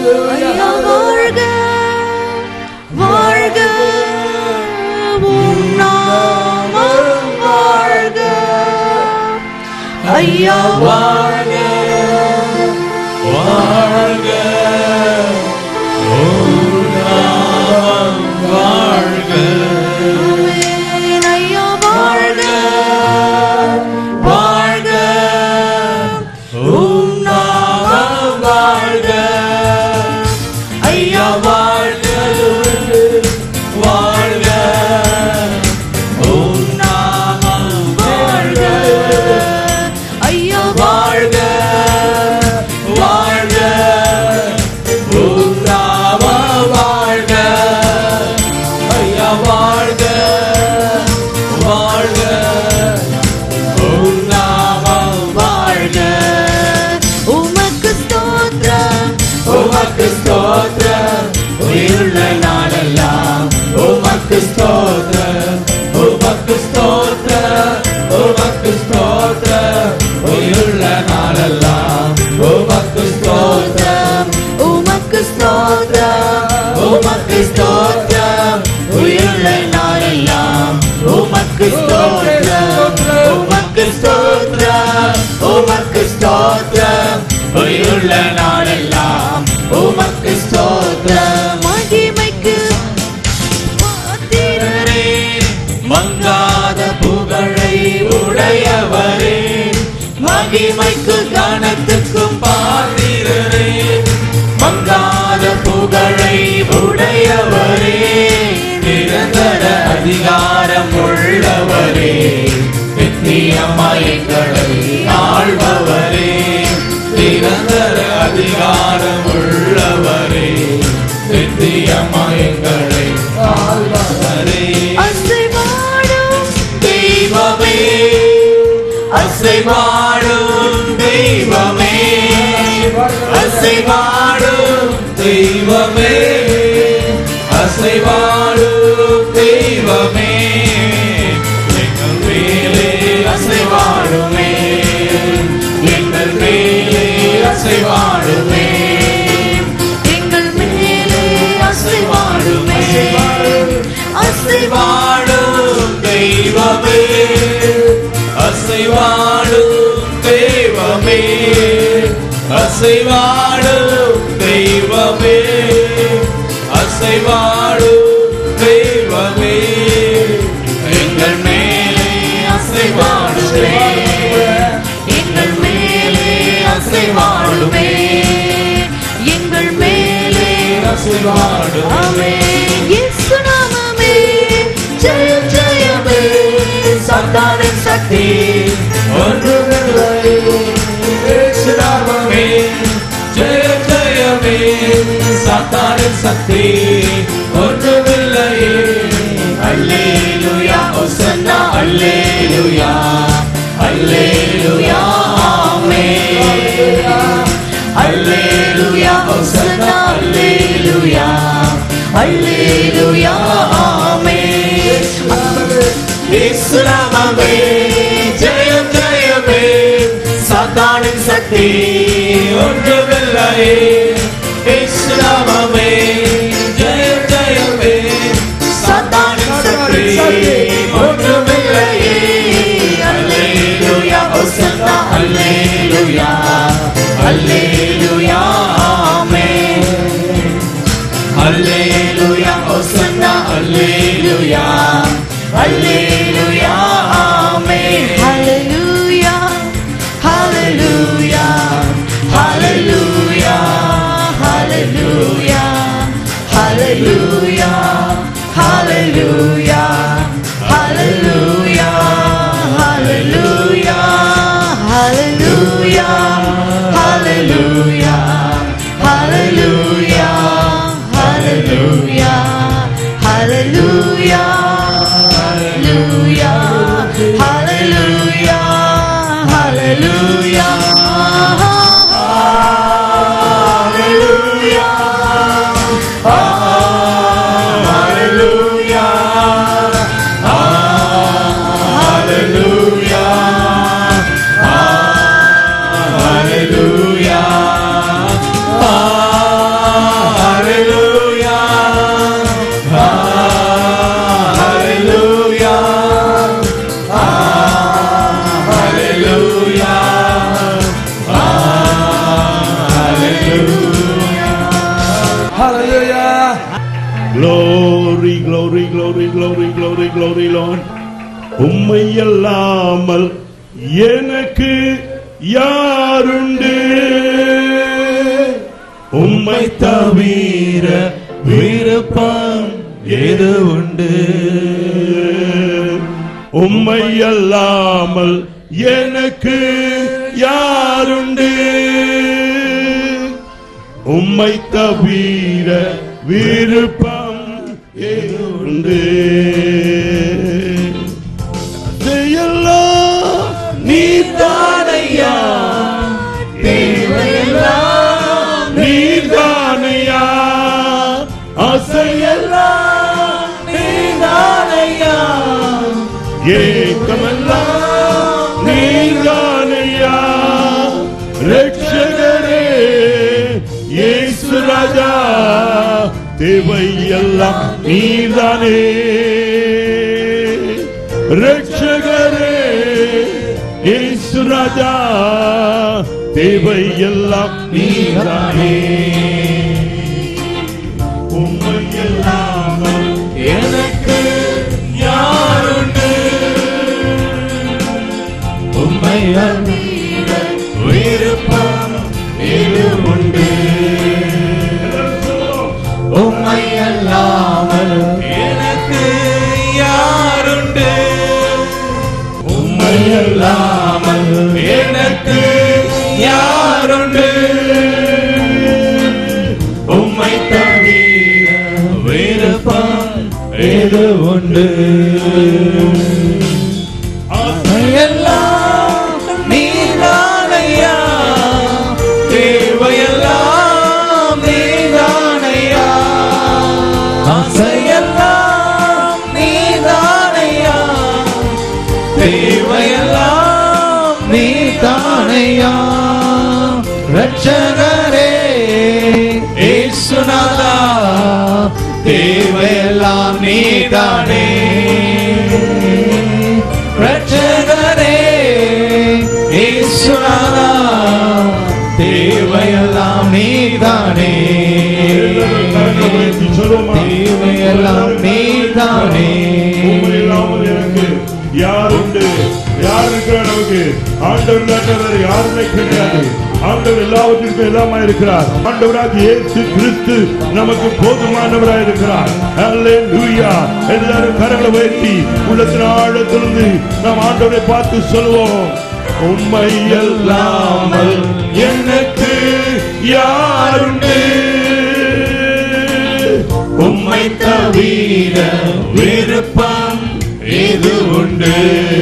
ஐயா வாழ்க வாழ்க உம் நாமம் வாழ்க ஐயா வாழ்க வாழ்க ஓம் நாமம் வாழ்க ஆமென். ஐயா வாழ்க வாழ்க ஓம் நாமம் வாழ்க ஐயா வாழ்க வாழ்க ஓம் நாமம் வாழ்க ஐயா வாழ்க வாழ்க ஓம் நாமம் வாழ்க ஐயா வாழ்க வாழ்க ஓம் நாமம் வாழ்க உமக்கு ஸ்தோத்திரம் உமக்கு ஸ்தோத்திரம் உயிருள்ள நாளெல்லாம் உமக்கு ஸ்தோத்திரம் உமக்கு ஸ்தோத்திரம் உமக்கு ஸ்தோத்திரம் உயிருள்ள நாளெல்லாம் உமக்கு ஸ்தோத்திரம் உமக்கு ஸ்தோத்திரம் உமக்கு ஸ்தோத்திரம் உயிருள்ள நாளெல்லாம் உமக்கு ஸ்தோத்திரம் உமக்கு ஸ்தோத்திரம் உமக்கு ஸ்தோத்திரம் உயிருள்ள நாளெல்லாம் உமக்கு ஸ்தோத்திரம் மகிமைக்கு பாத்திரரே மங்காத புகழை உடையவரே மகிமைக்கு கனத்துக்கும் பாத்திரரே மங்காத புகழை உடையவரே நிரந்தர அதிகாரம் உள்ளவரே நித்தியமயங்களை ஆள்பவரே நிரந்தர அதிகாரம் உள்ளவரே நித்தியமயங்களை ஆள்பவரே அசைவாடும் தெய்வமே அசைவாடும் தெய்வமே அசைவாடும் தெய்வமே அசைவாடும் தெய்வமே எங்கள் மேலே அசைவாடுமே எங்கள் மேலே அசைவாடுமே எங்கள் மேலே அசைவாடுமே அசைவாடும் தெய்வமே அசைவாடும் தெய்வமே அசைவாடும் தெய்வமே அசைவாடும் தெய்வமே எங்கள் மேலே அசைவாடுமே எங்கள் மேலே அசைவாடுமே எங்கள் மேலே அசைவாடும் ஆமென் இயேசு நாமமே ஜெயம் ஜெயமே சாத்தானின் சக்தி ஒன்றுமில்லை இயேசுநாமமே ஜெய ஜெயமே சாத்தானின் சக்தி ஒன்றுமில்லையே அல்லேலூயா ஒசன்னா அல்லேலூயா அல்லேலூயா ஆமென் அல்லேலூயா ஒசன்னா அல்லேலூயா அல்லேலூயா ஆமென் இயேசுநாமமே ஜெயம் ஜெயமே சாத்தானின் சக்தி ஒன்றுமில்லையே இயேசுநாமமே ஜெயம் ஜெயமே சாத்தானின் சக்தி ஒன்றுமில்லையே அல்லேலூயா ஒசன்னா அல்லேலூயா அல்லேலூயா ஆமென் அல்லேலூயா ஒசன்னா அல்லேலூயா அல்லேலூயா ஆமென் ஹalleluya ஹalleluya ஹalleluya ஹalleluya ஹalleluya ஹalleluya ஹalleluya ஹalleluya ஹalleluya ஹalleluya ஹalleluya ஹalleluya ஹalleluya Hallelujah, hallelujah, hallelujah, Hallelujah. Glory, glory, glory, glory, glory, glory, Lord. உம்மை அல்லாமல் எனக்கு யாருண்டு உம்மை தவிர விருப்பம் எது உண்டு உம்மை அல்லாமல் எனக்கு யாருண்டு உம்மை தவிர விருப்பம் எது உண்டு இதையெல்லாம் நீதானையா தேவையெல்லாம் நீதானையா அசையெல்லாம் நீதானையா ஏக்கமெல்லாம் நீதானையா ரட்சகரே இயேசு ராஜா தேவையெல்லாம் நீதானே ரட்சகரே இயேசு ராஜா தேவையெல்லாம் நீதானே உண்மை இல்லாமல் எனக்கு யாருண்டு உம்மை அறிந்த விருப்பம் இது உண்டு உம்மை அல்லாமல் எனக்கு யாருண்டு உம்மை அல்லாமல் எனக்கு யாருண்டு உம்மை தவிர விருப்பம் இது உண்டு எல்லாம் நீதானையா தேவையெல்லாம் நீதானையா ஆசையெல்லாம் நீதானையா தேவையெல்லாம் நீதானையா ரட்சகரே ஏசுநாதா தேவையெல்லாம் நீதானே ரட்சகரே ஏசுநாதா தேவையெல்லாம் நீதானே தேவையெல்லாம் நீதானே உம்மை இல்லாமல் எனக்கு யாருண்டு யார் இருக்கிறார் நமக்கு ஆண்டவர் இல்லாதவர் யாருமே கிடையாது ஆண்டவர் எல்லாவற்றிற்கும் எல்லாமா இருக்கிறார் ஆண்டவராக இயேசு கிறிஸ்து நமக்கு போதுமானவராக இருக்கிறார் அல்லேலூயா எல்லாரும் கரங்களை உயர்த்தி உள்ளத்தின் ஆழத்திலிருந்து நாம் ஆண்டவரை பார்த்து சொல்லுவோம் உம்மை இல்லாமல் எனக்கு யாருண்டு உம்மை தவிர விருப்பம் இது உண்டு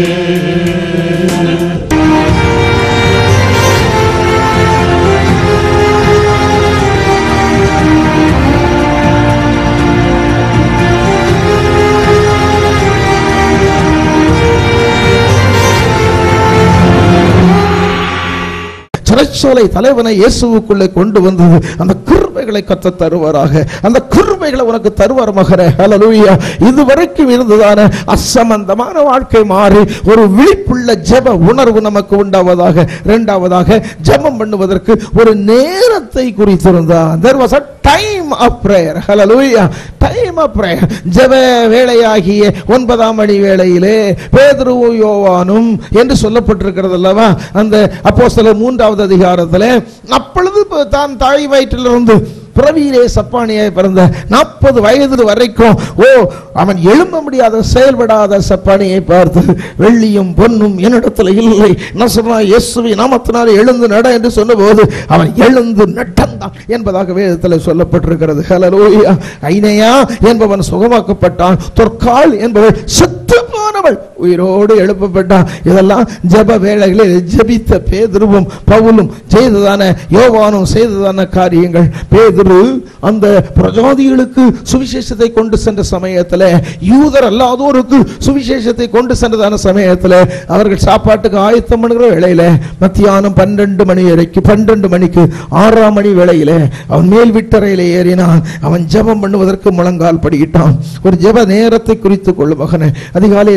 சிறைச்சாலை தலைவனை இயேசுவுக்குள்ளே கொண்டு வந்தது அந்த கிருபைகளை கத்த தருவாராக அந்த கிருபைகளை உனக்கு தருவார் மகரே ஹalleluya இதுவரைக்கும் இருந்ததான அசம்பந்தமான வாழ்க்கை மாறி ஒரு விழிப்புள்ள ஜெப உணர்வு நமக்கு உண்டாவதாக இரண்டாவதாக ஜெபம் பண்ணுவதற்கு ஒரு நேரத்தை குறித்திருந்தார் there was a time of prayer hallelujah time of prayer ஜெப வேளையாகிய ஒன்பதாம் மணி வேளையிலே பேதுருவும் யோவானும் என்று சொல்லப்பட்டிருக்கிறது அல்லவா அந்த அப்போஸ்தலர் மூன்றாவது அதிகாரத்தில் அப்பொழுது ப- தான் தாய் வயிற்றிலிருந்து பிறவியிலே சப்பானியாய் பிறந்த நாற்பது வயது வரைக்கும் ஓ அவன் எழும்ப முடியாத செயல்படாத சப்பானியை பார்த்து வெள்ளியும் பொன்னும் என்னிடத்தில் இல்லை நான் சொன்னா இயேசுவை நாமத்தினால் எழுந்து நட என்று சொன்னபோது அவன் எழுந்து நடந்தான் என்பதாக வேதத்தில் சொல்லப்பட்டிருக்கிறது ஹalleluya ஐனையா என்பவன் சுகமாக்கப்பட்டான் தொற்கால் என்பவள் செத்து போனவள் உயிரோடு எழுப்பப்பட்டான் இதெல்லாம் ஜெப வேளைகளில் ஜெபித்த பேதுருவும் பவுலும் செய்ததான யோவானும் செய்ததான காரியங்கள் பேதுரு அந்த பிரஜாதிகளுக்கு சுவிசேஷத்தை கொண்டு சென்ற சமயத்தில் யூதர் அல்லாதோருக்கு சுவிசேஷத்தை கொண்டு சென்றதான சமயத்தில் அவர்கள் சாப்பாட்டுக்கு ஆயத்தம் பண்ணுகிற வேளையில மத்தியானம் பன்னெண்டு மணி வரைக்கும் பன்னெண்டு மணிக்கு ஆறாம் மணி வேளையில அவன் மேல் விட்டறையில ஏறினான் அவன் ஜெபம் பண்ணுவதற்கு முழங்கால் படியிட்டான் ஒரு ஜெப நேரத்தை குறித்து கொள்ளும் மகனே அதிகாலையில்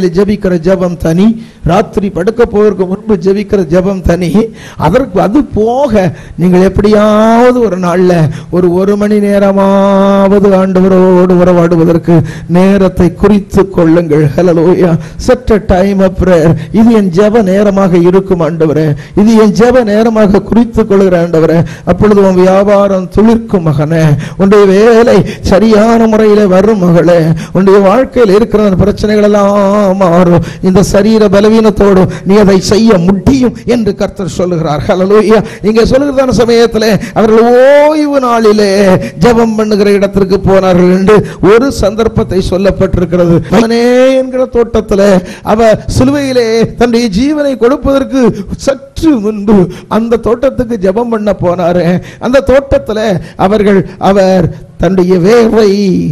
காலையில ஜெபிக்கிற ஜெபம் தனி ராத்திரி படுக்க போவதற்கு முன்பு ஜெபிக்கிற ஜெபம் தனி அதற்கு அது போக நீங்கள் எப்படியாவது ஒரு நாள்ல ஒரு ஒரு மணி நேரமாவது ஆண்டவரோடு உறவாடுவதற்கு நேரத்தை குறித்து கொள்ளுங்கள் ஹலலோயா சற்ற டைம் ஆஃப் பிரேயர் இது என் ஜெப நேரமாக இருக்கும் ஆண்டவரே இது என் ஜெப நேரமாக குறித்து கொள்கிற ஆண்டவரே அப்பொழுது உன் வியாபாரம் துளிர்க்கும் மகனே உன்னுடைய வேலை சரியான முறையில வரும் மகளே உன்னுடைய வாழ்க்கையில் இருக்கிற அந்த பிரச்சனைகள் எல்லாம் மாறும் இந்த சரீர பலவீனத்தோடு நீ அதை செய்ய முடியும் என்று கர்த்தர் சொல்லுகிறார் ஹalleluya இங்க சொல்லுகிறதான சமயத்தில் அவர்கள் ஓய்வு நாளிலே ஜெபம் பண்ணுகிற இடத்திற்கு போனார்கள் என்று ஒரு சந்தர்ப்பத்தை சொல்லப்பட்டிருக்கிறது மகனே என்கிற தோட்டத்தில் அவ சிலுவையிலே தன்னுடைய ஜீவனை கொடுப்பதற்கு சற்று முன்பு அந்த தோட்டத்துக்கு ஜெபம் பண்ண போனாரு அந்த தோட்டத்தில் அவர்கள் அவர் தன்னுடைய வேர்வை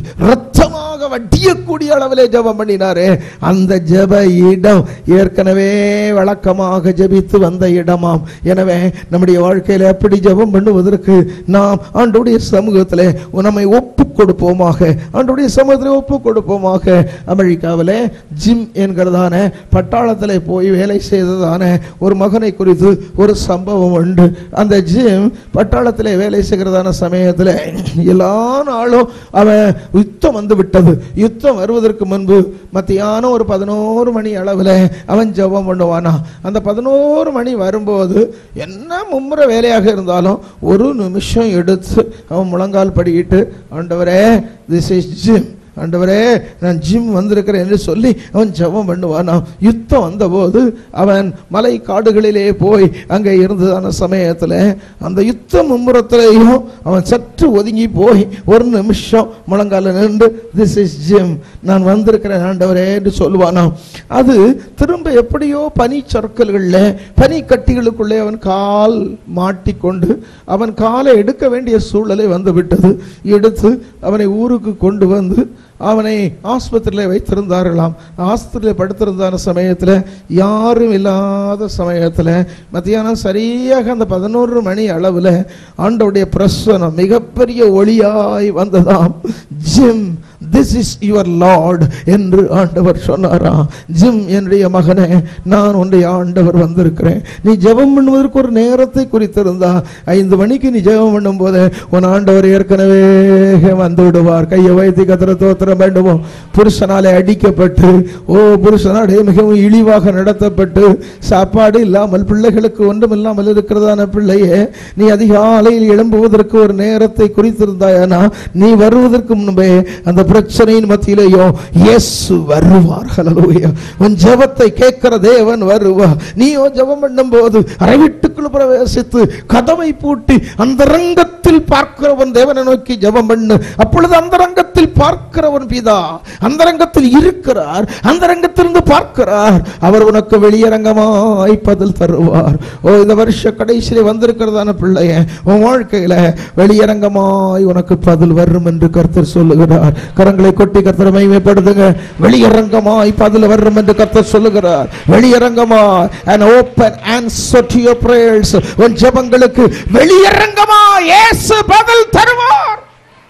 ரத்தமாக வட்டியக்கூடிய அளவிலே ஜெபம் பண்ணினாரு அந்த ஜெப இடம் ஏற்கனவே வழக்கமாக ஜெபித்து வந்த இடமாம் எனவே நம்முடைய வாழ்க்கையில எப்படி ஜெபம் பண்ணுவதற்கு நாம் ஆண்டுடைய சமூகத்திலே நம்மை ஒப்பு கொடுப்போமாக ஆண்டுடைய சமூகத்திலே ஒப்பு கொடுப்போமாக அமெரிக்காவிலே ஜிம் என்கிறதான பட்டாளத்திலே போய் வேலை செய்ததான ஒரு மகனை குறித்து ஒரு சம்பவம் உண்டு அந்த ஜிம் பட்டாளத்திலே வேலை செய்கிறதான சமயத்தில் எல்லா நாளும் அவன் யுத்தம் வந்து விட்டது யுத்தம் வருவதற்கு முன்பு மத்தியானம் ஒரு பதினோரு மணி அளவில் அவன் ஜெபம் பண்ணுவானா அந்த பதினோரு மணி வரும்போது என்ன மும்முர வேலையாக இருந்தாலும் ஒரு நிமிஷம் எடுத்து அவன் முழங்கால் படிக்கிட்டு ஆண்டவரே திஸ் இஸ் ஜிம் ஆண்டவரே நான் ஜிம் வந்திருக்கிறேன் என்று சொல்லி அவன் ஜெபம் பண்ணுவானாம் யுத்தம் வந்தபோது அவன் மலை காடுகளிலே போய் அங்கே இருந்ததான சமயத்தில் அந்த யுத்த மும்முரத்திலேயும் அவன் சற்று ஒதுங்கி போய் ஒரு நிமிஷம் முழங்கால நின்று திஸ் இஸ் ஜிம் நான் வந்திருக்கிறேன் ஆண்டவரே என்று சொல்லுவானாம் அது திரும்ப எப்படியோ பனி சறுக்கல்களில் பனி கட்டிகளுக்குள்ளே அவன் கால் மாட்டிக்கொண்டு அவன் காலை எடுக்க வேண்டிய சூழலை வந்து விட்டது எடுத்து அவனை ஊருக்கு கொண்டு வந்து அவனை ஆஸ்பத்திரியில் வைத்திருந்தார்களாம் ஆஸ்பத்திரியில் படுத்திருந்தான சமயத்தில் யாரும் இல்லாத சமயத்தில் மத்தியானம் சரியாக அந்த பதினோரு மணி அளவில் ஆண்டவுடைய பிரசனம் மிகப்பெரிய ஒளியாய் வந்ததாம் Jim this is your lord என்று ஆண்டவர் சொன்னாராம் ஜிம் என்னுடைய மகனே நான் உன்னுடைய ஆண்டவர் வந்திருக்கிறேன் நீ ஜெபம் பண்ணுவதற்கு ஒரு நேரத்தை குறித்திருந்தா ஐந்து மணிக்கு நீ ஜெபம் பண்ணும் போது உன் ஆண்டவர் ஏற்கனவே வந்து விடுவார் கையை வைத்து கத்திர தோத்திரம் வேண்டுமோ புருஷனாலே அடிக்கப்பட்டு ஓ புருஷனாலே மிகவும் இழிவாக நடத்தப்பட்டு சாப்பாடு இல்லாமல் பிள்ளைகளுக்கு ஒன்றும் இல்லாமல் இருக்கிறதான பிள்ளையே நீ அதிகாலையில் எழும்புவதற்கு ஒரு நேரத்தை குறித்திருந்தாயானா நீ வருவதற்கு முன்பே அந்த பிரச்சனையின் மத்தியிலேயோ இயேசு வருவார் ஹalleluya உன் ஜெபத்தை கேட்கிற தேவன் வருவார் நீயோ ஜெபம் பண்ணும்போது அறை வீட்டுக்குள் பிரவேசித்து கதவை பூட்டி அந்த ரங்கத்தில் பார்க்கிறவன் தேவனை நோக்கி ஜெபம் பண்ணு அப்பொழுது அந்த ரங்கத்தில் பார்க்கிறவன் பிதா அந்த ரங்கத்தில் இருக்கிறார் அந்த ரங்கத்திலிருந்து பார்க்கிறார் அவர் உனக்கு வெளியரங்கமாய் பதில் தருவார் ஓ இந்த வருஷ கடைசியிலே வந்திருக்கிறதான பிள்ளைய உன் வாழ்க்கையில வெளியரங்கமாய் உனக்கு பதில் வரும் என்று கர்த்தர் சொல்லுகிறார் கரங்களை கொட்டி கர்த்தர் மகிமைப்படுத்துங்க வெளியரங்கமாய் பதில் வரும் என்று கர்த்தர் சொல்லுகிறார் வெளியரங்கமாய் an open answer to your prayers உன் ஜெபங்களுக்கு வெளியரங்கமாய் இயேசு பதில் தருவார்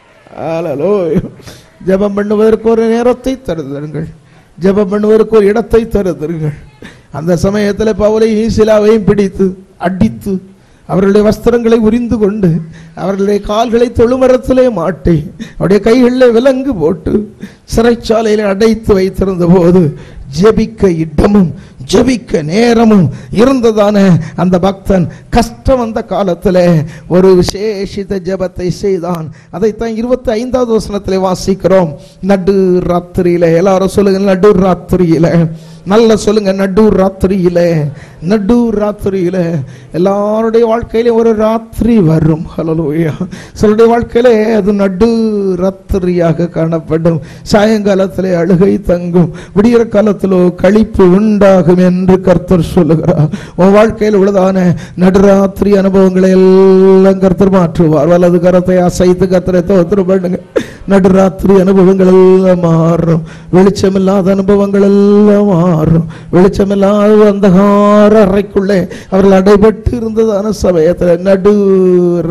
ஹalleluya ஜெபம் பண்ணுவதற்கு ஒரு நேரத்தை தருதருங்கள் ஜெபம் பண்ணுவதற்கு ஒரு இடத்தை தருதருங்கள் அந்த சமயத்தில் பவுலையும் சிலாவையும் பிடித்து அடித்து அவர்களுடைய வஸ்திரங்களை உரிந்து கொண்டு அவர்களுடைய கால்களை தொழுமரத்திலே மாட்டி அவருடைய கைகளில் விலங்கு போட்டு சிறைச்சாலையில் அடைத்து வைத்திருந்த போது ஜெபிக்க இடமும் ஜெபிக்க நேரமும் இருந்ததான அந்த பக்தன் கஷ்டம் வந்த காலத்தில் ஒரு விசேஷித்த ஜெபத்தை செய்தான் அதைத்தான் இருபத்தி ஐந்தாவது வசனத்திலே வாசிக்கிறோம் நடு ராத்திரியில எல்லாரும் சொல்லுங்க நடு ராத்திரியில நல்ல சொல்லுங்க நடு ராத்திரியில நடு ராத்திரியில எல்லாருடைய வாழ்க்கையில ஒரு ராத்திரி வரும் ஹலோயா சிலருடைய வாழ்க்கையில அது நடு ராத்திரியாக காணப்படும் சாயங்காலத்திலே அழுகை தங்கும் விடியற காலத்திலோ கழிப்பு உண்டாகும் என்று கர்த்தர் சொல்லுகிறார் உன் வாழ்க்கையில் உள்ளதான நடுராத்திரி அனுபவங்களை எல்லாம் கர்த்தர் மாற்றுவார் வலது கரத்தை அசைத்து கர்த்தரை தோத்திரம் பண்ணுங்க நடுராத்திரி அனுபவங்கள் எல்லாம் மாறும் வெளிச்சமில்லாத அனுபவங்கள் எல்லாம் மாறும் வெளிச்சமில்லாத அந்தகார அறைக்குள்ளே அவர்கள் அடைபட்டு இருந்ததான சமயத்தில் நடு ராத்திரி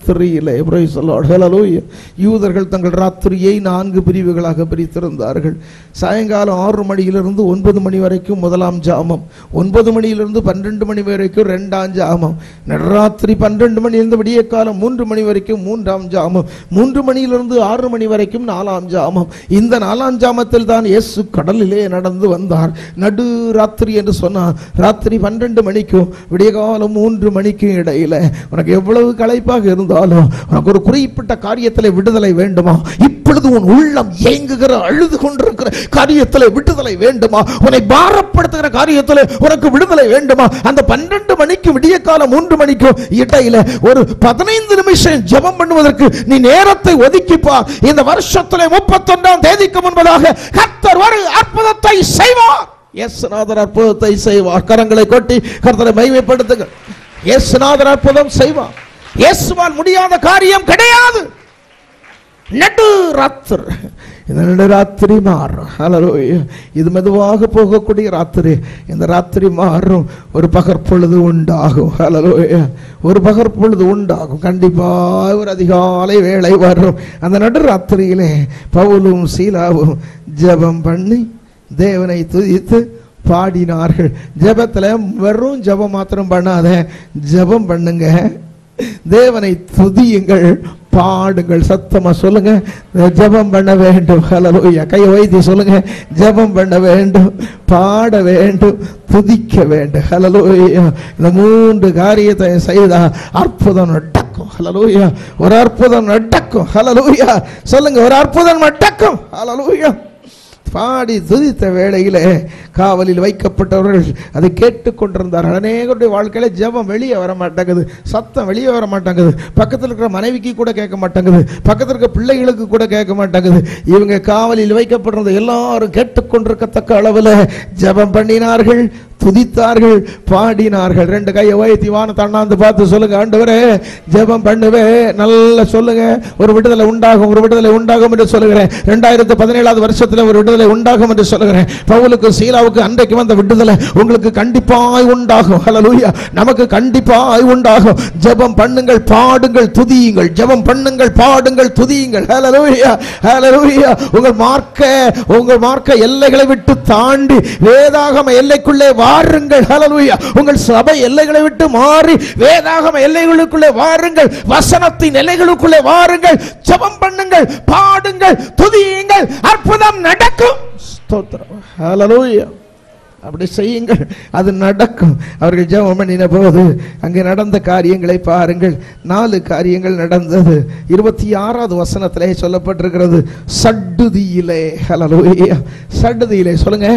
ராத்திரியிலே praise the Lord. Hallelujah. யூதர்கள் தங்கள் ராத்திரியை நான்கு பிரிவுகளாக பிரித்திருந்தார்கள் சாயங்காலம் ஆறு மணியிலிருந்து ஒன்பது மணி வரைக்கும் முதலாம் ஜாமம் ஒன்பது மணியிலிருந்து பன்னிரண்டு மணி வரைக்கும் ரெண்டாம் ஜாமம் நடுராத்திரி பன்னிரண்டு மணியிலிருந்து விடிய காலம் மூன்று மணி வரைக்கும் மூன்றாம் ஜாமம் மூன்று மணியிலிருந்து ஆறு மணி வரைக்கும் நாலாம் ஜாமம் இந்த நாலாம் ஜாமத்தில் தான் இயேசு கடலிலே நடந்து வந்தார் நடு ராத்திரி என்று சொன்னார் ராத்திரி பன்னிரண்டு மணிக்கும் விடிய காலம் மூன்று மணிக்கும் இடையில உனக்கு எவ்வளவு களைப்பாக இருந்தாலும் உனக்கு ஒரு குறிப்பிட்ட காரியத்தில் விடுதலை வேண்டுமா இப்பொழுது உன் உள்ளம் ஏங்குகிற அழுது கொண்டிருக்கிற காரியத்தில் விடுதலை வேண்டுமா உன்னை பாரப்படுத்துகிற காரியத்தில் உனக்கு விடுதலை வேண்டுமா அந்த பன்னெண்டு மணிக்கு விடிய காலம் மூன்று மணிக்கும் இடையில ஒரு பதினைந்து நிமிஷம் ஜெபம் பண்ணுவதற்கு நீ நேரத்தை ஒதுக்கிப்பார் இந்த வருஷத்துல முப்பத்தொன்றாம் தேதிக்கு முன்பதாக கர்த்தர் ஒரு அற்புதத்தை செய்வார் இயேசுநாதர் அற்புதத்தை செய்வார் கரங்களை கொட்டி கர்த்தரை மகிமைப்படுத்துங்க இயேசுநாதர் அற்புதம் செய்வார் இயேசுவால் முடியாத காரியம் கிடையாது நடு ராத்திரி இந்த நடு ராத்திரி மாறும் ஹalleluya இது மெதுவாக போகக்கூடிய ராத்திரி இந்த ராத்திரி மாறும் ஒரு பகற்பொழுது உண்டாகும் ஹalleluya ஒரு பகற்பொழுது உண்டாகும் கண்டிப்பாக ஒரு அதிகாலை வேளை வரும் அந்த நடு ராத்திரியிலே பவுலும் சீலாவும் ஜெபம் பண்ணி தேவனை துதித்து பாடினார்கள் ஜெபத்துல வெறும் ஜெபம் மாத்திரம் பண்ணாத ஜெபம் பண்ணுங்க தேவனை துதியுங்கள் பாடுங்கள் சத்தமா சொல்லுங்க ஜெபம் பண்ண வேண்டும் ஹalleluya கையை வைத்தி சொல்லுங்க ஜெபம் பண்ண வேண்டும் பாட வேண்டும் துதிக்க வேண்டும் ஹalleluya இந்த மூன்று காரியத்தை செய்தா அற்புதம் நடக்கும் ஹalleluya ஒரு அற்புதம் நடக்கும் ஹalleluya சொல்லுங்க ஒரு அற்புதம் நடக்கும் ஹalleluya பாடி துதித்த வேளையிலே காவலில் வைக்கப்பட்டவர்கள் அதை கேட்டுக்கொண்டிருந்தார்கள் அநேகருடைய வாழ்க்கையில ஜெபம் வெளியே வர மாட்டேங்குது சத்தம் வெளியே வர மாட்டேங்குது பக்கத்தில் இருக்கிற மனைவிக்கு கூட கேட்க மாட்டேங்குது பக்கத்தில் இருக்கிற பிள்ளைகளுக்கு கூட கேட்க மாட்டேங்குது இவங்க காவலில் வைக்கப்பட்டிருந்த எல்லாரும் கேட்டுக்கொண்டிருக்கத்தக்க அளவில் ஜெபம் பண்ணினார்கள் துதித்தார்கள் பாடினார்கள் ரெண்டு கையை உயர்த்தி வானத்தை அண்ணாந்து பார்த்து சொல்லுங்க ஆண்டவரே ஜெபம் பண்ணுவே நல்லா சொல்லுங்க ஒரு விடுதலை உண்டாகும் ஒரு விடுதலை உண்டாகும் என்று சொல்லுகிறேன் ரெண்டாயிரத்து பதினேழாவது வருஷத்துல ஒரு விடுதலை உண்டாகும் என்று சொல்லுகிறேன் பவுலுக்கு சீலாவுக்கு அன்றைக்கு வந்த விடுதலை உங்களுக்கு கண்டிப்பாய் உண்டாகும் ஹalleluya நமக்கு கண்டிப்பாய் உண்டாகும் ஜெபம் பண்ணுங்கள் பாடுங்கள் துதியுங்கள் ஜெபம் பண்ணுங்கள் பாடுங்கள் துதியுங்கள் ஹalleluya ஹalleluya உங்கள் மார்க்க உங்கள் மார்க்க எல்லைகளை விட்டு தாண்டி வேதாகம எல்லைக்குள்ளே வாருங்கள் ஹalleluya உங்கள் சபை எல்லைகளை விட்டு மாறி வேதாகம எல்லைகளுக்குள்ளே வாருங்கள் வசனத்தின் எல்லைகளுக்குள்ளே வாருங்கள் ஜெபம் பண்ணுங்கள் பாடுங்கள் துதியுங்கள் அற்புதம் நடக்கும் ஸ்தோத்திரம் ஹalleluya அப்படி செய்யுங்கள் அது நடக்கும் அவர்கள் ஜெபம் பண்ணின போது அங்கே நடந்த காரியங்களை பாருங்கள் நாலு காரியங்கள் நடந்தது இருபத்தி ஆறாவது வசனத்திலே சொல்லப்பட்டிருக்கிறது சடுதியிலே ஹalleluya சடுதியிலே சொல்லுங்க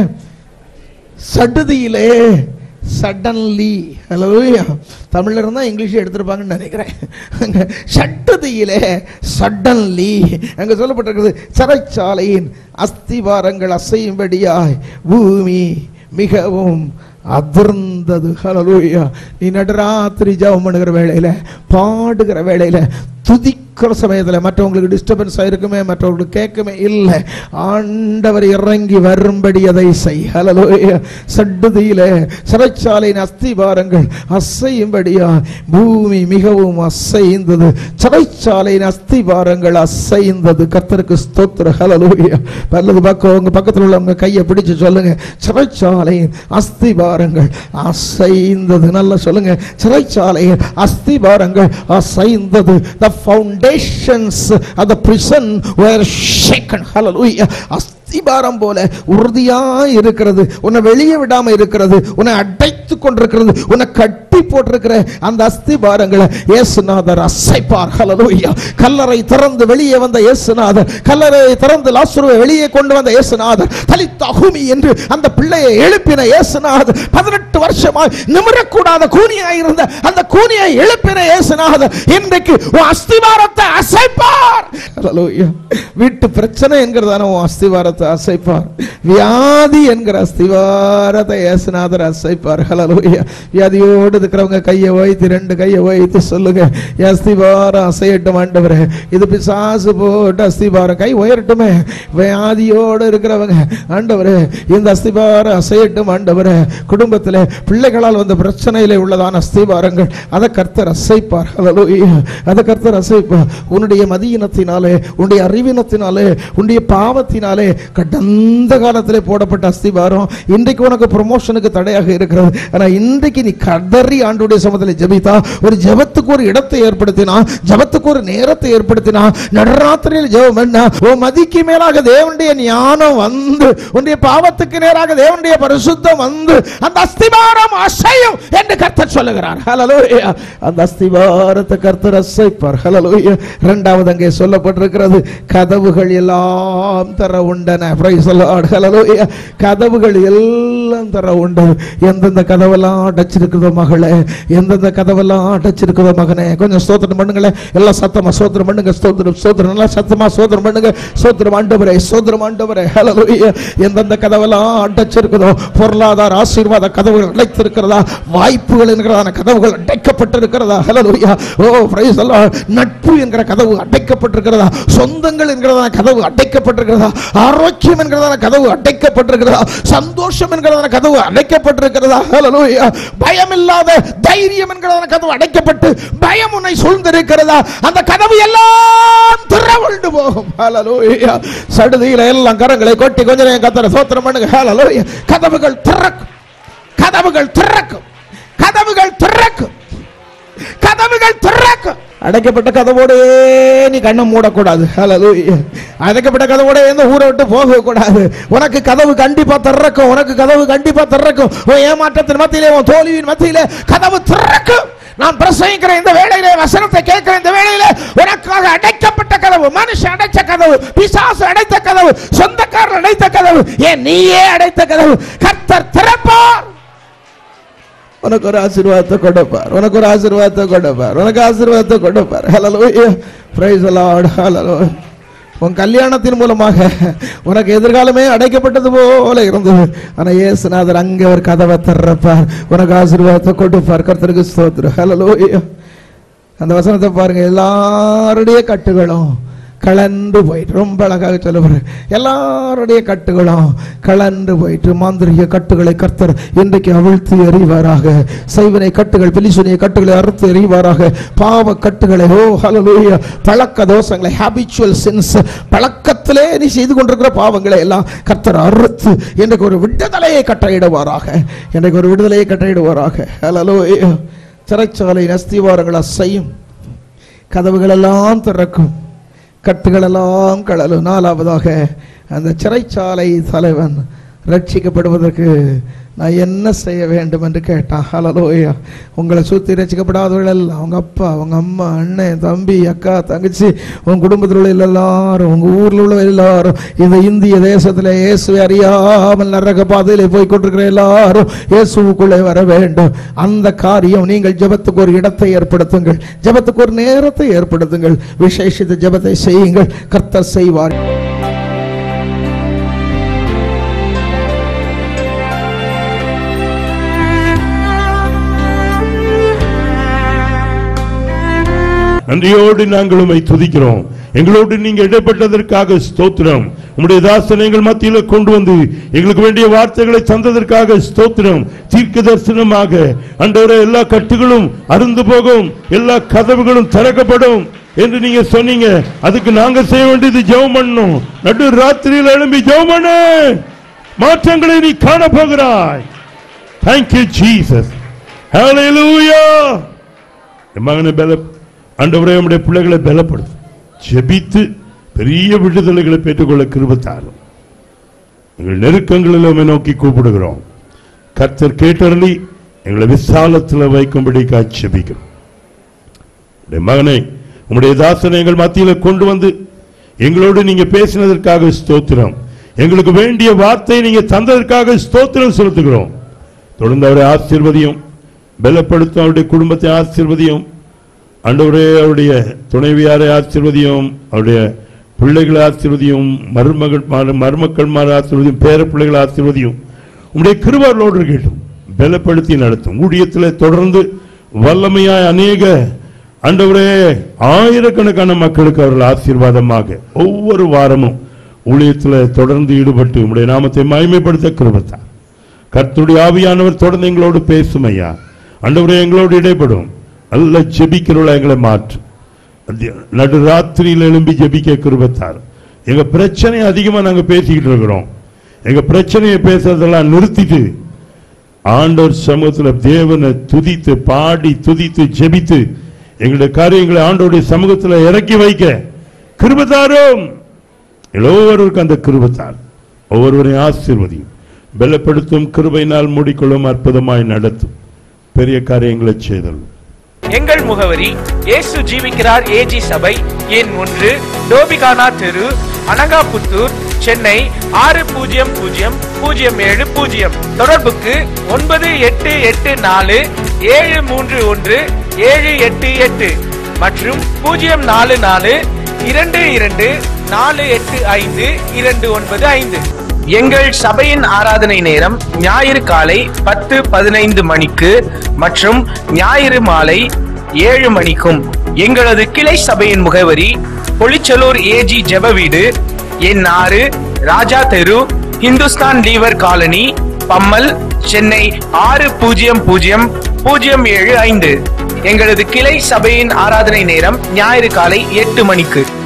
சடுதியிலே சடன்லி ஹalleluya தமிழ்ல இருந்தா இங்கிலீஷ் எடுத்திருப்பாங்கன்னு நினைக்கிறேன் அங்க சட்டதியிலே சடன்லி அங்க சொல்லப்பட்டிருக்கிறது சிறைச்சாலையின் அஸ்திவாரங்கள் அசையும்படியாய் பூமி மிகவும் அதிர்ந்தது ஹalleluya நீ நடராத்திரி ஜெபம் பண்ணுகிற வேளையில பாடுகிற வேளையில துதிக்கிற சமயத்துல மற்றவங்களுக்கு டிஸ்டர்பன்ஸ் ஆயிருக்குமே மற்றவங்களுக்கு கேட்குமே இல்லை ஆண்டவர் இறங்கி வரும்படி அதை செய் ஹalleluya சடுதியில சிறைச்சாலையின் அஸ்திவாரங்கள் அசையும்படியா பூமி மிகவும் அசைந்தது சிறைச்சாலையின் அஸ்திவாரங்கள் அசைந்தது கர்த்தருக்கு ஸ்தோத்திர ஹalleluya பல்லது பக்கம் உங்க பக்கத்துல உள்ளவங்க கையை பிடிச்சு சொல்லுங்க சிறைச்சாலையின் அஸ்திவாரங்கள் அசைந்தது நல்லா சொல்லுங்க சிறைச்சாலையின் அஸ்திவாரங்கள் அசைந்தது the foundations of the prison were shaken hallelujah அஸ்திபாரம் போல உறுதியாய் இருக்கிறது உன்னை வெளியே விடாம இருக்கிறது உன்னை அடைத்து கொண்டிருக்கிறது உன்னை கட்டி போட்டிருக்கிற அந்த அஸ்திபாரங்களை இயேசுநாதர் அசைப்பார் ஹalleluya கல்லறை திறந்து வெளியே வந்த இயேசுநாதர் கல்லறை திறந்து லாசுருவை வெளியே கொண்டு வந்த இயேசுநாதர் தலித்தகுமி என்று அந்த பிள்ளையை எழுப்பின இயேசுநாதர் பதினெட்டு வருஷமாய் நிமிரக்கூடாத கூனியாய் இருந்த அந்த கூனியை எழுப்பின இயேசுநாதர் இன்றைக்கு உன் அஸ்திவாரத்தை அசைப்பார் ஹalleluya வீட்டு பிரச்சனை என்கிறதான உன் அஸ்திவாரத்தை அசைப்பார் வியாதி என்கிற அஸ்திவாரத்தை இயேசுநாதர் அசைப்பார் ஹalleluya வியாதியோடு இருக்கிற இருக்கிறவங்க கையை வைத்து ரெண்டு கையை வைத்து சொல்லுங்க என் அஸ்திபாரம் அசையட்டும் ஆண்டவரே இது பிசாசு போட்டு அஸ்திபாரம் கை உயரட்டுமே வியாதியோடு இருக்கிறவங்க ஆண்டவரே இந்த அஸ்திபாரம் அசையட்டும் ஆண்டவரே குடும்பத்தில் பிள்ளைகளால் வந்த பிரச்சனையில உள்ளதான அஸ்திபாரங்கள் அதை கர்த்தர் அசைப்பார் ஹalleluya அதை கர்த்தர் அசைப்பார் உன்னுடைய மதியினத்தினாலே உன்னுடைய அறிவினத்தினாலே உன்னுடைய பாவத்தினாலே கடந்த காலத்திலே போடப்பட்ட அஸ்திபாரம் இன்றைக்கு உனக்கு ப்ரொமோஷனுக்கு தடையாக இருக்கிறது ஆனா இன்றைக்கு நீ கதறி ஆண்டுடைய சமத்தில் ஜெபித்தா ஒரு ஜெபத்துக்கு ஒரு இடத்தை ஏற்படுத்தினா ஜெபத்துக்கு ஒரு நேரத்தை ஏற்படுத்தினா நடராத்திரியில் ஜெபம் பண்ணா உன் மதிக்கு மேலாக தேவனுடைய ஞானம் வந்து உன்னுடைய பாவத்துக்கு நேராக தேவனுடைய பரிசுத்தம் வந்து அந்த அஸ்திபாரம் அசையும் என்று கர்த்தர் சொல்லுகிறார் ஹalleluya அந்த அஸ்திபாரத்தை கர்த்தர் அசைப்பார் ஹalleluya இரண்டாவது அங்கே சொல்லப்பட்டிருக்கிறது கதவுகள் எல்லாம் தர உண்டன praise the Lord ஹalleluya கதவுகள் எல்லாம் தர உண்டு எந்தெந்த கதவெல்லாம் அடைச்சிருக்குதோ மகளே எந்தெந்த கதவெல்லாம் அடைச்சிருக்குதோ மகனே கொஞ்சம் ஸ்தோத்திரம் பண்ணுங்களேன் எல்லாம் சத்தமா ஸ்தோத்திரம் பண்ணுங்க ஸ்தோத்திரம் ஸ்தோத்திரம் நல்லா சத்தமா ஸ்தோத்திரம் பண்ணுங்க ஸ்தோத்திரம் ஆண்டவரே ஸ்தோத்திரம் ஆண்டவரே ஹalleluya எந்தெந்த கதவெல்லாம் அடைச்சிருக்குதோ பொருளாதார ஆசீர்வாத கதவுகள் அடைத்திருக்கிறதா வாய்ப்புகள் என்கிறதான கதவுகள் அடைக்கப்பட்டிருக்கிறதா ஹalleluya ஓ praise the Lord நட்பு என்கிற கதவு அடைக்கப்பட்டிருக்கிறதா சொந்தங்கள் என்கிறதான கதவு அடைக்கப்பட்டிருக்கிறதா ஆரோக்கியம் என்கிறதான கதவு அடைக்கப்பட்டிருக்கிறதா சந்தோஷம் என்கிறதான கதவு அடைக்கப்பட்டிருக்கிறதா ஹalleluya பயம் இல்லாத தைரியம் என்கிறதான கதவு அடைக்கப்பட்டு பயம் உன்னை சூழ்ந்திருக்கிறதா அந்த கதவு எல்லாம் திறவுண்டு போகும் ஹalleluya சடுதியில எல்லாம் கரங்களை கொட்டி கொஞ்ச நேரம் கத்தர சோத்திரம் பண்ணுங்க ஹalleluya கதவுகள் திறக்கும் கதவுகள் திறக்கும் கதவுகள் திறக்கும் கதவுகள் திறக்கும் அடைக்கப்பட்ட கதவோடே நீ கண்ணை மூடக்கூடாது ஹalleluya அடைக்கப்பட்ட கதவோட எந்த ஊரை விட்டு போக கூடாது உனக்கு கதவு கண்டிப்பா திறக்கும் உனக்கு கதவு கண்டிப்பா திறக்கும் உன் ஏமாற்றத்தின் மத்தியிலே உன் தோல்வியின் மத்தியிலே கதவு திறக்கும் நான் பிரசங்கிக்கிற இந்த வேளையிலே வசனத்தை கேட்கிற இந்த வேளையிலே உனக்காக அடைக்கப்பட்ட கதவு மனுஷன் அடைச்ச கதவு பிசாசு அடைத்த கதவு சொந்தக்காரர் அடைத்த கதவு ஏன் நீயே அடைத்த கதவு கர்த்தர் திறப்பார் உனக்கு ஒரு ஆசீர்வாதத்தை கொடுப்பார் உனக்கு ஒரு ஆசீர்வாதத்தை கொடுப்பார் உனக்கு ஆசீர்வாதத்தை கொடுப்பார் ஹalleluya praise the lord hallelujah உன் கல்யாணத்தின் மூலமாக உனக்கு எதிர்காலமே அடைக்கப்பட்டது போல இருந்தது ஆனா இயேசுநாதர் அங்கே ஒரு கதவை திறப்பார் உனக்கு ஆசீர்வாதத்தை கொடுப்பார் கர்த்தருக்கு ஸ்தோத்திரம் ஹalleluya அந்த வசனத்தை பாருங்க எல்லாருடைய கட்டுகளும் கலந்து போயிட்டு ரொம்ப அழகாக சொல்லுவார் எல்லாருடைய கட்டுகளும் கலந்து போயிட்டு மாந்திரிக கட்டுகளை கர்த்தர் இன்றைக்கு அவிழ்த்து எறிவாராக சைவனை கட்டுகள் பிலிசுனிய கட்டுகளை அறுத்து எறிவாராக பாவ கட்டுகளை ஓ ஹalleluya பழக்க தோஷங்களை ஹாபிச்சுவல் சின்ஸ் பழக்கத்திலே நீ செய்து கொண்டிருக்கிற பாவங்களை எல்லாம் கர்த்தர் அறுத்து இன்றைக்கு ஒரு விடுதலையை கட்டளையிடுவாராக இன்றைக்கு ஒரு விடுதலையை கட்டளையிடுவாராக ஹalleluya சிறைச்சாலை அஸ்திவாரங்கள் அசையும் கதவுகள் எல்லாம் திறக்கும் கட்டுகள் எல்லாம் கழலும் நாலாவதாக அந்த சிறைச்சாலை தலைவன் ரட்சிக்கப்படுவதற்கு நான் என்ன செய்ய வேண்டும் என்று கேட்டான் ஹalleluya உங்களை சுற்றி ரட்சிக்கப்படாதவர்கள் எல்லாம் உங்க அப்பா உங்க அம்மா அண்ணன் தம்பி அக்கா தங்கச்சி உங்க குடும்பத்தில் உள்ள எல்லாரும் உங்க ஊர்ல உள்ள எல்லாரும் இந்த இந்திய தேசத்துல இயேசுவை அறியாமல் நரக பாதையிலே போய் கொண்டிருக்கிற எல்லாரும் இயேசுவுக்குள்ளே வர வேண்டும் அந்த காரியம் நீங்கள் ஜெபத்துக்கு ஒரு இடத்தை ஏற்படுத்துங்கள் ஜெபத்துக்கு ஒரு நேரத்தை ஏற்படுத்துங்கள் விசேஷித்த ஜெபத்தை செய்யுங்கள் கர்த்தர் செய்வார் நன்றியோடு நாங்கள் உம்மை துதிக்கிறோம் எங்களோடு நீங்க இடைப்பட்டதற்காக ஸ்தோத்திரம் உம்முடைய தாசனை எங்கள் மத்தியில கொண்டு வந்து எங்களுக்கு வேண்டிய வார்த்தைகளை தந்ததற்காக ஸ்தோத்திரம் தீர்க்க தரிசனமாக அன்றவரே எல்லா கட்டுகளும் அருந்து போகும் எல்லா கதவுகளும் திறக்கப்படும் என்று நீங்க சொன்னீங்க அதுக்கு நாங்க செய்ய வேண்டியது ஜெபம் பண்ணணும் நடு ராத்திரியில் எழும்பி ஜெபம் பண்ணு மாற்றங்களை நீ காண போகிறாய் தேங்க்யூ ஜீசஸ் ஹalleluya என் மகனை பல ஆண்டவரே நம்முடைய பிள்ளைகளை பலப்படுத்து ஜெபித்து பெரிய விடுதலைகளை பெற்றுக்கொள்ள கிருபத்தாரும் எங்கள் நெருக்கங்களில் உம்மை நோக்கி கூப்பிடுகிறோம் கர்த்தர் கேட்டருளி எங்களை விசாலத்தில் வைக்கும்படி ஜெபிக்கிறோம் உம்முடைய மகனை உம்முடைய தாசனை எங்கள் மத்தியில கொண்டு வந்து எங்களோடு நீங்க பேசினதற்காக ஸ்தோத்திரம் எங்களுக்கு வேண்டிய வார்த்தையை நீங்க தந்ததற்காக ஸ்தோத்திரம் செலுத்துகிறோம் தொடர்ந்து அவரை ஆசீர்வதியும் பலப்படுத்தும் அவருடைய குடும்பத்தை ஆசீர்வதியும் ஆண்டவரே அவருடைய துணைவியாரை ஆசீர்வதியும் அவருடைய பிள்ளைகளை ஆசீர்வதியும் மருமகள் மருமக்கள் மாற ஆசீர்வதியும் பேர பிள்ளைகளை ஆசீர்வதியும் உங்களுடைய கிருபார்களோடு இருக்கட்டும் பலப்படுத்தி நடத்தும் ஊழியத்தில் தொடர்ந்து வல்லமையாய் அநேக ஆண்டவரே ஆயிரக்கணக்கான மக்களுக்கு அவர்கள் ஆசீர்வாதமாக ஒவ்வொரு வாரமும் ஊழியத்தில் தொடர்ந்து ஈடுபட்டு உம்முடைய நாமத்தை மகிமைப்படுத்த கிருபத்தார் கர்த்தருடைய ஆவியானவர் தொடர்ந்து எங்களோடு பேசும் ஐயா ஆண்டவரே எங்களோடு இடைப்படும் நல்ல ஜெபிக்கிறவள எங்களை மாற்று நடு ராத்திரியில் எழும்பி ஜெபிக்க கிருபத்தார் எங்க பிரச்சனை அதிகமா நாங்க பேசிக்கிட்டு இருக்கிறோம் எங்க பிரச்சனையை பேசுறதெல்லாம் நிறுத்திட்டு ஆண்டவர் சமூகத்துல தேவனை துதித்து பாடி துதித்து ஜெபித்து எங்களுடைய காரியங்களை ஆண்டவருடைய சமூகத்துல இறக்கி வைக்க கிருபத்தாரும் எல்லோருக்கும் அந்த கிருபத்தார் ஒவ்வொருவரையும் ஆசீர்வதியும் பலப்படுத்தும் கிருபையினால் மூடிக்கொள்ளும் அற்புதமாய் நடத்தும் பெரிய காரியங்களை செய்தல் எங்கள் முகவரி இயேசு ஜீவிக்கிறார் ஏஜி சபை எண் ஒன்று டோபிகானா தெரு அனகாபுத்தூர் சென்னை ஆறு பூஜ்ஜியம் பூஜ்ஜியம் பூஜ்ஜியம் ஏழு பூஜ்ஜியம் தொடர்புக்கு ஒன்பது எட்டு எட்டு நாலு ஏழு மூன்று ஒன்று ஏழு எட்டு எட்டு மற்றும் பூஜ்ஜியம் நாலு நாலு இரண்டு இரண்டு நாலு எட்டு ஐந்து இரண்டு ஒன்பது ஐந்து எங்கள் சபையின் ஆராதனை நேரம் ஞாயிறு காலை பத்து பதினைந்து மணிக்கு மற்றும் ஞாயிறு மாலை ஏழு மணிக்கும் எங்களது கிளை சபையின் முகவரி பொலிச்சலூர் ஏஜி ஜெப வீடு எண் ஆறு ராஜா தெரு இந்துஸ்தான் லீவர் காலனி பம்மல் சென்னை ஆறு பூஜ்ஜியம் பூஜ்ஜியம் பூஜ்ஜியம் ஏழு ஐந்து எங்களது கிளை சபையின் ஆராதனை நேரம் ஞாயிறு காலை எட்டு மணிக்கு